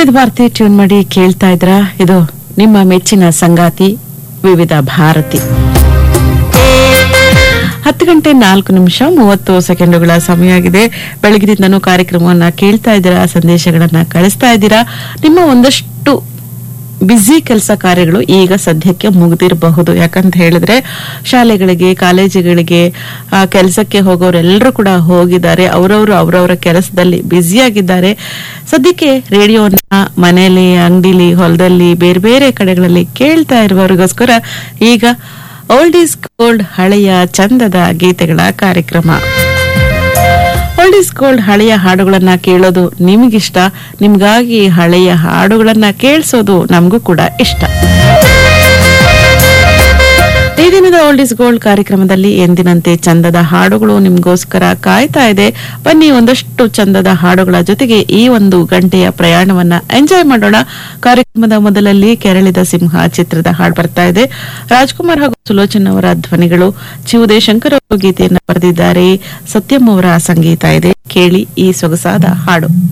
ವಿವಿಧ ಭಾರತಿ ಟ್ಯೂನ್ ಮಾಡಿ ಕೇಳ್ತಾ ಇದ್ರ ಇದು ನಿಮ್ಮ ಮೆಚ್ಚಿನ ಸಂಗಾತಿ ವಿವಿಧ ಭಾರತಿ ಹತ್ತು ಗಂಟೆ ನಾಲ್ಕು ನಿಮಿಷ ಮೂವತ್ತು ಸೆಕೆಂಡುಗಳ ಸಮಯ ಆಗಿದೆ ಬೆಳಗಿನಿಂದನೂ ಕಾರ್ಯಕ್ರಮವನ್ನ ಕೇಳ್ತಾ ಇದ್ದೀರಾ ಸಂದೇಶಗಳನ್ನ ಕಳಿಸ್ತಾ ಇದ್ದೀರಾ ನಿಮ್ಮ ಒಂದಷ್ಟು ಬ್ಯುಸಿ ಕೆಲಸ ಕಾರ್ಯಗಳು ಈಗ ಸದ್ಯಕ್ಕೆ ಮುಗಿದಿರಬಹುದು ಯಾಕಂತ ಹೇಳಿದ್ರೆ ಶಾಲೆಗಳಿಗೆ ಕಾಲೇಜುಗಳಿಗೆ ಕೆಲಸಕ್ಕೆ ಹೋಗೋರೆಲ್ಲರೂ ಕೂಡ ಹೋಗಿದ್ದಾರೆ ಅವರವರು ಅವರವರ ಕೆಲಸದಲ್ಲಿ ಬ್ಯುಸಿಯಾಗಿದ್ದಾರೆ ಸದ್ಯಕ್ಕೆ ರೇಡಿಯೋನ ಮನೆಯಲ್ಲಿ ಅಂಗಡಿಲಿ ಹೊಲದಲ್ಲಿ ಬೇರೆ ಬೇರೆ ಕಡೆಗಳಲ್ಲಿ ಕೇಳ್ತಾ ಇರುವವರಿಗೋಸ್ಕರ ಈಗ ಓಲ್ಡ್ ಈಸ್ ಗೋಲ್ಡ್ ಹಳೆಯ ಚಂದದ ಗೀತೆಗಳ ಕಾರ್ಯಕ್ರಮ ಓಲ್ಡ್ ಈಸ್ ಗೋಲ್ಡ್ ಹಳೆಯ ಹಾಡುಗಳನ್ನ ಕೇಳೋದು ನಿಮಗಿಷ್ಟ ನಿಮ್ಗಾಗಿ ಹಳೆಯ ಹಾಡುಗಳನ್ನ ಕೇಳಿಸೋದು ನಮಗೂ ಕೂಡ ಇಷ್ಟ ಈ ದಿನದ ಓಲ್ಡ್ ಇಸ್ ಗೋಲ್ಡ್ ಕಾರ್ಯಕ್ರಮದಲ್ಲಿ ಎಂದಿನಂತೆ ಚಂದದ ಹಾಡುಗಳು ನಿಮ್ಗೋಸ್ಕರ ಕಾಯ್ತಾ ಇದೆ ಬನ್ನಿ ಒಂದಷ್ಟು ಚಂದದ ಹಾಡುಗಳ ಜೊತೆಗೆ ಈ ಒಂದು ಗಂಟೆಯ ಪ್ರಯಾಣವನ್ನ ಎಂಜಾಯ್ ಮಾಡೋಣ ಕಾರ್ಯಕ್ರಮದ ಮೊದಲಲ್ಲಿ ಕೆರಳಿದ ಸಿಂಹ ಚಿತ್ರದ ಹಾಡು ಬರ್ತಾ ಇದೆ ರಾಜ್ಕುಮಾರ್ ಹಾಗೂ ಸುಲೋಚನ್ ಅವರ ಧ್ವನಿಗಳು ಚಿವುದೇ ಶಂಕರ್ ಅವರು ಗೀತೆಯನ್ನು ಬರೆದಿದ್ದಾರೆ ಸತ್ಯಂ ಅವರ ಸಂಗೀತ ಇದೆ ಕೇಳಿ ಈ ಸೊಗಸಾದ ಹಾಡು